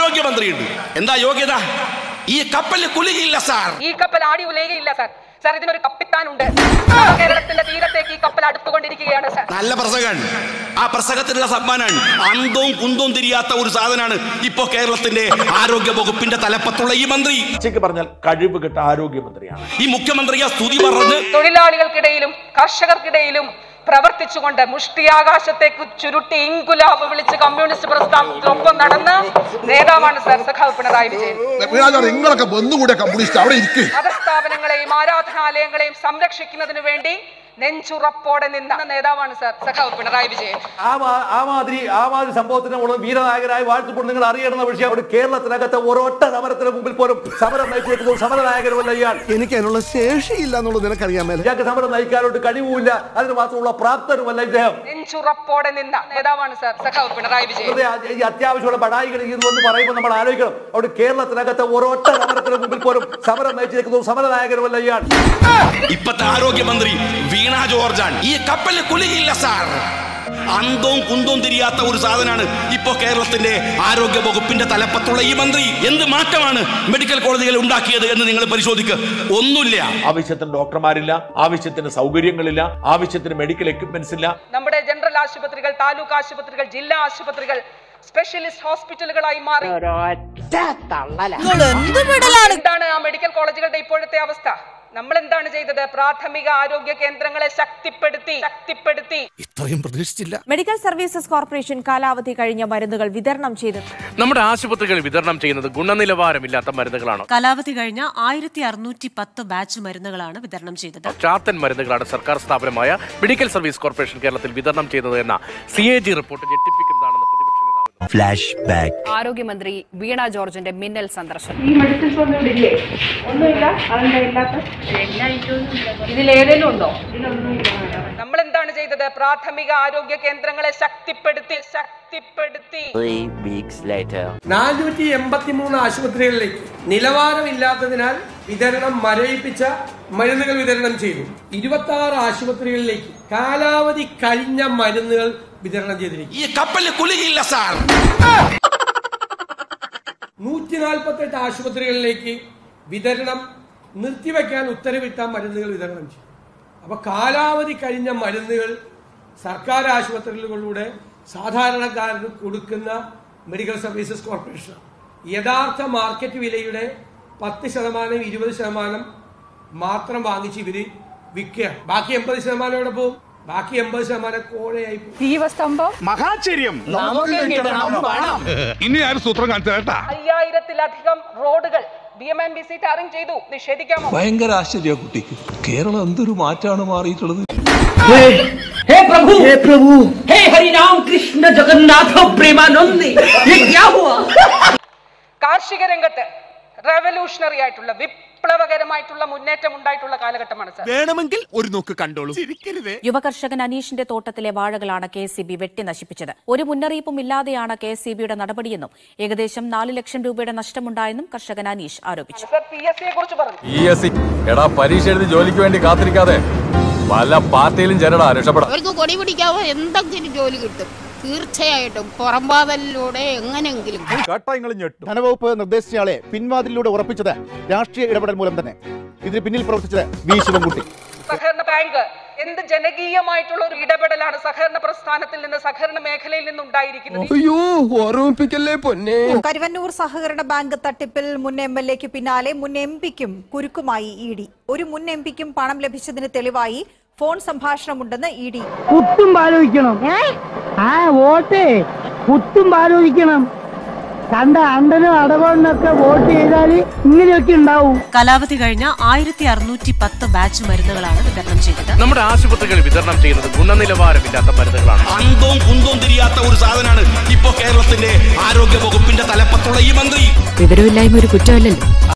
ആരോഗ്യമന്ത്രിയുണ്ട് എന്താ യോഗ്യത ഈ കപ്പലിൽ കുലുകിയില്ല സാർ ഈ കപ്പൽ ആടി ഉലയുകയില്ല സാർ സാർ ഇതിനൊരു കപ്പിത്താനുണ്ട് കേരളത്തിന്റെ തീരത്തേക്ക് ഈ കപ്പൽ അടുത്തുകൊണ്ടിരിക്കുകയാണ് സാർ നല്ല പ്രസംഗൻ ആ പ്രസംഗത്തിനുള്ള സമ്മാനാണ് അന്തവും കുന്തവും തിരിയാത്ത ഒരു സാധനമാണ് ഇപ്പോ കേരളത്തിന്റെ ആരോഗ്യ വകുപ്പിന്റെ തലപ്പത്തുള്ള ഈ മന്ത്രി ഉച്ചയ്ക്ക് പറഞ്ഞാൽ കഴിവ് കെട്ട ആരോഗ്യമന്ത്രിയാണ് ഈ മുഖ്യമന്ത്രിയെ സ്തുതി പറഞ്ഞ് തൊഴിലാളികൾക്കിടയിലും കർഷകർക്കിടയിലും പ്രവർത്തിച്ചുകൊണ്ട് മുഷ്ടിയാകാശത്തേക്ക് ചുരുട്ടി ഇൻകുലാബ് വിളിച്ച് കമ്മ്യൂണിസ്റ്റ് പ്രസ്ഥാനത്തിനൊപ്പം നടന്ന നേതാവാണ് സാർ സഖാവ് പിണറായി വിജയൻ നിങ്ങളൊക്കെ ഒന്നുകൂടെ കമ്മ്യൂണിസ്റ്റ് അവിടെ ഇരിക്കും മതസ്ഥാപനങ്ങളെയും ആരാധനാലയങ്ങളെയും സംരക്ഷിക്കുന്നതിന് വേണ്ടി നെഞ്ചുറപ്പോടെ നിന്ന നേതാവാണ് സാർ സഖാവ് പിണറായി വിജയൻ ആ മാ- ആ മാതിരി ആ മാതിരി സംഭവത്തിന് നമ്മൾ വീരനായകനായി വാഴ്ത്തപ്പോൾ നിങ്ങൾ അറിയണമെന്ന വിഷയം അവിടെ കേരളത്തിനകത്ത് ഒരൊറ്റ സമരത്തിന് മുമ്പിൽ പോലും സമരം നയിച്ചു സമരനായകനുമല്ല ഇയാൾ എനിക്ക് അതിനുള്ള ശേഷിയില്ല എന്നുള്ളത് നിനക്കറിയാമല്ലോ ഇയാൾക്ക് സമരം നയിക്കാനോട്ട് കഴിവുമില്ല അതിന് മാത്രമുള്ള പ്രാപ്തനുമല്ല ഇദ്ദേഹം നെഞ്ചുറപ്പോടെ നിന്ന നേതാവാണ് സാർ സഖാവ് പിണറായി വിജയൻ വെറുതെ ആ- ഈ അത്യാവശ്യമുള്ള ബടായികൾ ഇതെന്ന് പറയുമ്പോൾ നമ്മൾ ആലോചിക്കണം അവിടെ കേരളത്തിനകത്ത് ഒരൊറ്റ സമരത്തിന് മുമ്പിൽ പോലും സമരം നയിച്ചിരിക്കുന്നു സമരനായകനുമല്ല ഇയാൾ ഇപ്പത്തെ ആരോഗ്യമന്ത്രി വീണ ജോർജാണ് ഈ കപ്പലിൽ കുലുകിയില്ല സാർ അന്തവും കുന്തവും തിരിയാത്ത ഒരു സാധനമാണ് ഇപ്പോ കേരളത്തിന്റെ ആരോഗ്യ വകുപ്പിന്റെ തലപ്പത്തുള്ള ഈ മന്ത്രി എന്ത് മാറ്റമാണ് മെഡിക്കൽ കോളേജുകൾ ഉണ്ടാക്കിയത് എന്ന് നിങ്ങൾ പരിശോധിക്കുക ഒന്നുമില്ല ആവശ്യത്തിന് ഡോക്ടർമാരില്ല ആവശ്യത്തിന് സൗകര്യങ്ങളില്ല ആവശ്യത്തിന് മെഡിക്കൽ എക്യുപ്മെന്റ്സ് ഇല്ല നമ്മുടെ ജനറൽ ആശുപത്രികൾ താലൂക്ക് ആശുപത്രികൾ ജില്ലാ ആശുപത്രികൾ സ്പെഷ്യലിസ്റ്റ് ഹോസ്പിറ്റലുകളായി മാറി എന്താണ് ആ മെഡിക്കൽ കോളേജുകളുടെ ഇപ്പോഴത്തെ അവസ്ഥ നമ്മൾ എന്താണ് ചെയ്തത് പ്രാഥമിക ആരോഗ്യ കേന്ദ്രങ്ങളെ ശക്തിപ്പെടുത്തി ശക്തിപ്പെടുത്തി ഇത്രയും പ്രതീക്ഷിച്ചില്ല മെഡിക്കൽ സർവീസസ് കോർപ്പറേഷൻ കാലാവധി കഴിഞ്ഞ മരുന്നുകൾ വിതരണം ചെയ്തു നമ്മുടെ ആശുപത്രികൾ വിതരണം ചെയ്യുന്നത് ഗുണനിലവാരമില്ലാത്ത മരുന്നുകളാണ് കാലാവധി കഴിഞ്ഞ ആയിരത്തി അറുന്നൂറ്റി പത്ത് ബാച്ച് മരുന്നുകളാണ് വിതരണം ചെയ്തത് ചാത്തൻ മരുന്നുകളാണ് സർക്കാർ സ്ഥാപനമായ മെഡിക്കൽ സർവീസ് കോർപ്പറേഷൻ കേരളത്തിൽ വിതരണം ചെയ്തത് എന്ന സി എ ജി റിപ്പോർട്ട് ഞെട്ടിപ്പിക്കുന്നതാണെന്ന് പ്രതിപക്ഷ നേതാവ് ആരോഗ്യമന്ത്രി വീണ ജോർജിന്റെ മിന്നൽ സന്ദർശനം ഈ മെഡിസിൻസ് ഒന്നും ഇവിടെ ഇല്ലേ ഒന്നുമില്ല അതിന്റെ ഇല്ലാത്ത ഇതിലേതെങ്കിലും ഉണ്ടോ നമ്മൾ എന്താണ് ചെയ്തത് പ്രാഥമിക ആരോഗ്യ കേന്ദ്രങ്ങളെ ശക്തിപ്പെടുത്തി ശക്തിപ്പെടുത്തി നാനൂറ്റി എൺപത്തി മൂന്ന് ആശുപത്രികളിലേക്ക് നിലവാരമില്ലാത്തതിനാൽ വിതരണം മരവിപ്പിച്ച മരുന്നുകൾ വിതരണം ചെയ്തു ഇരുപത്തി ആറ് ആശുപത്രികളിലേക്ക് കാലാവധി കഴിഞ്ഞ മരുന്നുകൾ വിതരണം ചെയ്തിരിക്കും ഈ കപ്പലിൽ കുലുകിയില്ല സാർ നൂറ്റി നാൽപ്പത്തെട്ട് ആശുപത്രികളിലേക്ക് വിതരണം നിർത്തിവെക്കാൻ ഉത്തരവിട്ട മരുന്നുകൾ വിതരണം ചെയ്തു അപ്പൊ കാലാവധി കഴിഞ്ഞ മരുന്നുകൾ സർക്കാർ ആശുപത്രികളിലൂടെ സാധാരണക്കാരന് കൊടുക്കുന്ന മെഡിക്കൽ സർവീസസ് കോർപ്പറേഷൻ യഥാർത്ഥ മാർക്കറ്റ് വിലയുടെ പത്ത് ശതമാനം ഇരുപത് ശതമാനം മാത്രം വാങ്ങിച്ച് ഇവര് വിൽക്കുക ബാക്കി എൺപത് ശതമാനം എവിടെ പോകും ബാക്കി എൺപത് ശതമാനം കോഴയായി പോകും ദീപസ്തംഭം മഹാചര്യം ഇനി ആരും സൂത്രം കാണിച്ചു കേട്ടാ അയ്യായിരത്തിലധികം റോഡുകൾ B M N B C tarring ചെയ്തു നിഷേധിക്കാമോ ഭയങ്കര ആശ്ചര്യ കുട്ടിക്ക് കേരളം എന്തൊരു മാറ്റാണ് മാറിയിട്ടുള്ളത് हे प्रभु हे प्रभु हे हरि राम कृष्ण जगन्नाथ प्रेमानंद ये क्या हुआ കാർഷിക രംഗത്ത് റെവല്യൂഷണറി ആയിട്ടുള്ള വിപ്ലവകരമായിട്ടുള്ള മുന്നേറ്റം ഉണ്ടായിട്ടുള്ള കാലഘട്ടമാണ് സാർ വേണമെങ്കിൽ ഒരു നോക്ക് കണ്ടോളൂ ചിരിക്കരുതേ യുവകർഷകൻ അനീഷിന്റെ തോട്ടത്തിലെ വാഴകളാണ് കെ എസ് വെട്ടി നശിപ്പിച്ചത് ഒരു മുന്നറിയിപ്പും ഇല്ലാതെയാണ് കെ എസ് ബിയുടെ നടപടിയെന്നും ഏകദേശം നാല് ലക്ഷം രൂപയുടെ നഷ്ടമുണ്ടായെന്നും കർഷകൻ അനീഷ് ആരോപിച്ചു സാർ പി എസ് സിയെ കുറിച്ച് പറഞ്ഞു പി എസ് സി എടാ പരീക്ഷ എഴുതി ജോലിക്ക് വേണ്ടി കാത്തിരിക്കാതെ വല്ല പാർട്ടിയിലും ചേരടാ രക്ഷപ്പെടാം അവർക്ക് കൊടി പിടിക്കാവോ എന്തെങ്കിലും ജോലി കിട്ടും തീർച്ചയായിട്ടും പുറംപാതലിലൂടെ എങ്ങനെങ്കിലും ധനവകുപ്പ് നിർദ്ദേശിച്ചയാളെ പിൻവാതിലൂടെ ഉറപ്പിച്ചത് രാഷ്ട്രീയ ഇടപെടൽ മൂലം തന്നെ ഇതിന് പിന്നിൽ പ്രവർത്തിച്ചത് വി ശിവൻകുട്ടി സഹകരണ ബാങ്ക് എന്ത് ജനകീയമായിട്ടുള്ള ഒരു ഇടപെടലാണ് സഹകരണ പ്രസ്ഥാനത്തിൽ നിന്ന് സഹകരണ മേഖലയിൽ നിന്ന് ഉണ്ടായിരിക്കുന്നത് അയ്യോ ഓർമ്മിപ്പിക്കല്ലേ പൊന്നെ കരുവന്നൂർ സഹകരണ ബാങ്ക് തട്ടിപ്പിൽ മുൻ എം എൽ എക്ക് പിന്നാലെ മുൻ എം പിക്കും കുരുക്കുമായി ഇ ഡി ഒരു മുൻ എം പിക്കും പണം ലഭിച്ചതിന് തെളിവായി ഫോൺ സംഭാഷണമുണ്ടെന്ന് ഇ ഡി കുത്തും ആലോചിക്കണം ആ വോട്ടേ കുത്തും ആലോചിക്കണം കണ്ട അണ്ടനും അടവണ്ണൊക്കെ വോട്ട് ചെയ്താൽ ഇങ്ങനെയൊക്കെ ഉണ്ടാവും കാലാവധി കഴിഞ്ഞ ആയിരത്തി അറുന്നൂറ്റി പത്ത് ബാച്ച് മരുന്നുകളാണ് വിതരണം ചെയ്തത് നമ്മുടെ ആശുപത്രികൾ വിതരണം ചെയ്യുന്നത് ഗുണനിലവാരമില്ലാത്ത മരുന്നുകളാണ് അന്തവും കുന്തവും തിരിയാത്ത ഒരു സാധനമാണ് ഇപ്പോ കേരളത്തിന്റെ ആരോഗ്യ വകുപ്പിന്റെ തലപ്പത്തുള്ള ഈ മന്ത്രി വിവരമില്ലായ്മ ഒരു കുറ്റമല്ലല്ലോ